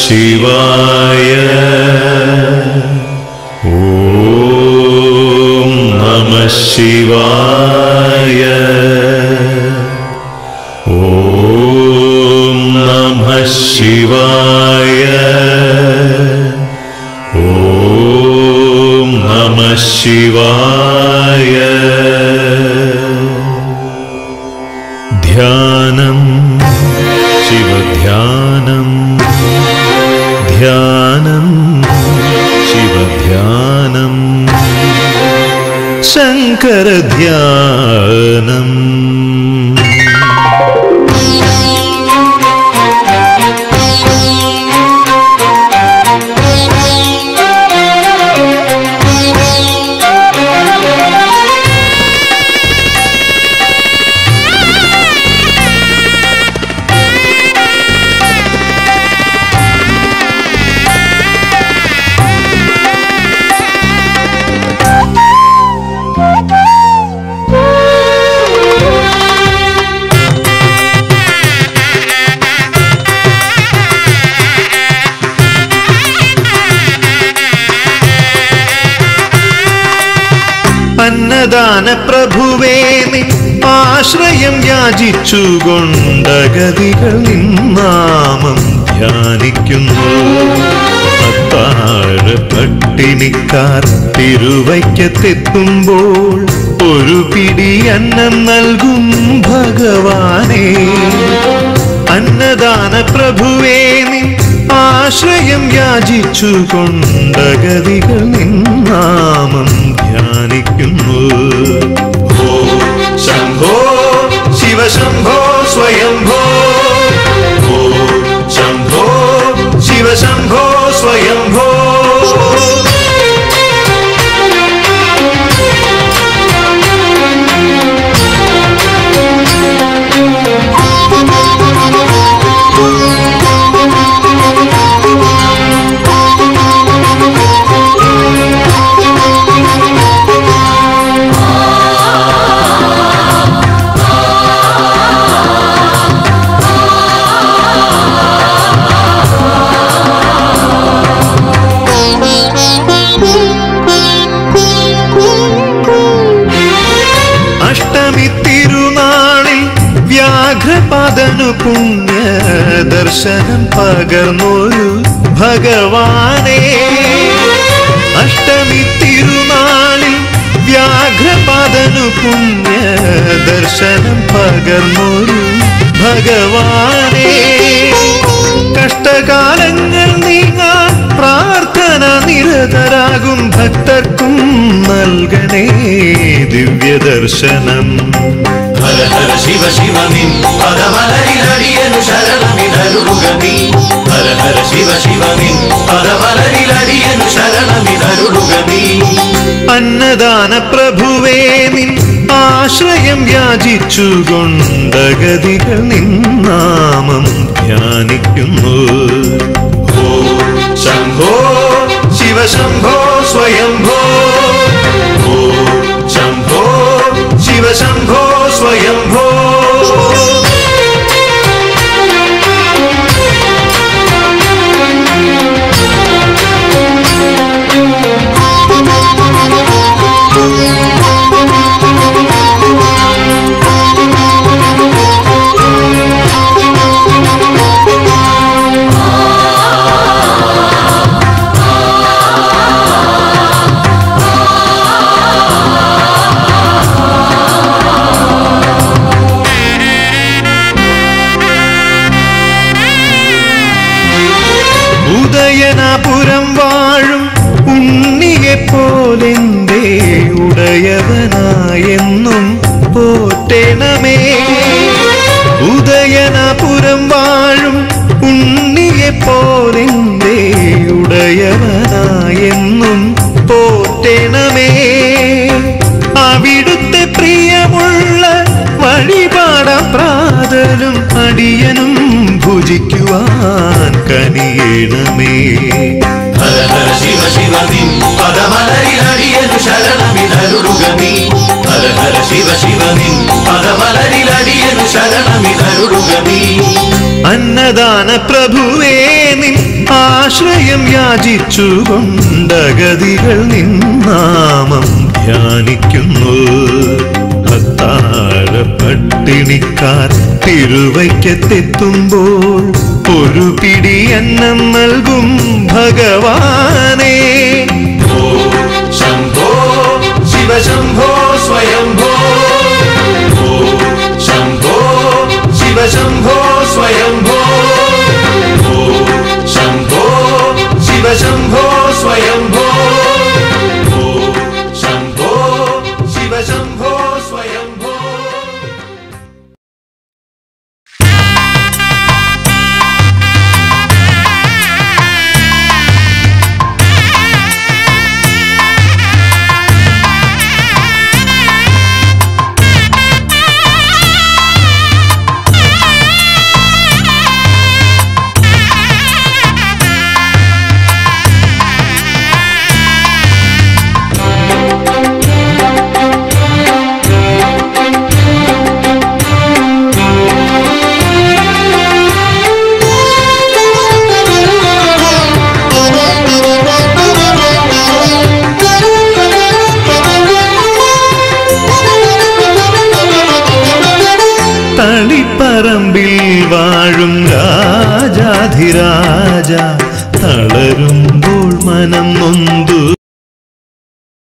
ശിവായ ഓം നമ ശിവായ ഓം നമ ശിവായ ഓം നമ ശിവായ ധ്യാനം ശിവധ്യാനം ധ്യാനം ശിവധ്യാനം ശങ്കരധ്യാനം അന്നദാന പ്രഭുവേ നീ ആശ്രയം യാചിച്ചുകൊണ്ടഗതികൾ നിന്നാമം ധ്യാനിക്കുന്നു അത്താഴ പട്ടിണിക്കാർ തിരുവയ്ക്കത്തെത്തുമ്പോൾ ഒരു പിടി അന്നം നൽകും ഭഗവാനേ അന്നദാന പ്രഭുവേ നീ ആശ്രയം യാചിച്ചുകൊണ്ടഗതികൾ നിന്നാമം ധ്യാനിക്കുന്നു ഓ ശംഭോ ശിവശംഭോ സ്വയംഭോ ഓ ശംഭോ ശിവശംഭോ സ്വയംഭോ അഷ്ടമി തിരുനാളിൽ വ്യാഘ്രപാദനു പുണ്യ ദർശനം പകർന്നൊരു ഭഗവാനെ അഷ്ടമി തിരുനാളിൽ വ്യാഘ്രപാദനു പുണ്യ ദർശനം പകർന്നൊരു ഭഗവാനെ കഷ്ടകാലങ്ങൾ നീങ്ങാൻ പ്രാർത്ഥന നിരതരാകും ഭക്തർക്കും നൽകണേ ദിവ്യദർശനം ഹര ഹര ശിവ ശിവ നിൻ പദമലരിലടിയനു ശരണമിതരുളുകനി ഹര ഹര ശിവ ശിവ നിൻ പദമലരിലടിയനു ശരണമിതരുളുകനി അന്നദാന പ്രഭുവേ നിൻ ആശ്രയം യാചിച്ചുകൊണ്ടഗതികൾ നിന്നാമം ധ്യാനിക്കുന്നു ഓ ശംഭോ ശിവശംഭോ സ്വയംഭോ ഓ ശംഭോ ശിവശംഭോ സ്വയംഭോ ഉദയനപുരം വാഴും ഉണ്ണിയെ പോലെന്തേ ഉടയവനായെന്നും പോറ്റണമേ ഉദയനപുരം വാഴും ഉണ്ണിയെ പോലെന്തേ ഉടയവനായെന്നും പോറ്റണമേ അവിടുത്തെ പ്രിയമുള്ള വഴിപാടാം പ്രാതലും അടിയനും ഭുജിക്കുവാൻ കനിയണമേ ഹര ഹര ശിവ ശിവ നിൻ പദമലരിലടിയനു ശരണമിതരുളുകനി ഹര ഹര ശിവ ശിവ നിൻ പദമലരിലടിയനു ശരണമിതരുളുകനി അന്നദാന പ്രഭുവേ നിൻ ആശ്രയം യാചിച്ചുകൊണ്ടഗതികൾ നിന്നാമം ധ്യാനിക്കുന്നു ഭക്താഴ പട്ടിണിക്കാർ തിരുവയ്ക്കത്തെത്തുമ്പോൾ ഒരു പിടി അന്നം നൽകും ഭഗവാനേ ഓ ശംഭോ ശിവശംഭോ സ്വയംഭോ ഓ ശംഭോ ശിവശംഭോ സ്വയംഭോ ഓ ശംഭോ ശിവശംഭോ സ്വയംഭോ ഓ ശംഭോ ശിവശംഭോ സ്വയംഭോ തളിപ്പറമ്പിൽ വാഴും രാജാധിരാജ തളരുമ്പോൾ മനം നൊന്തു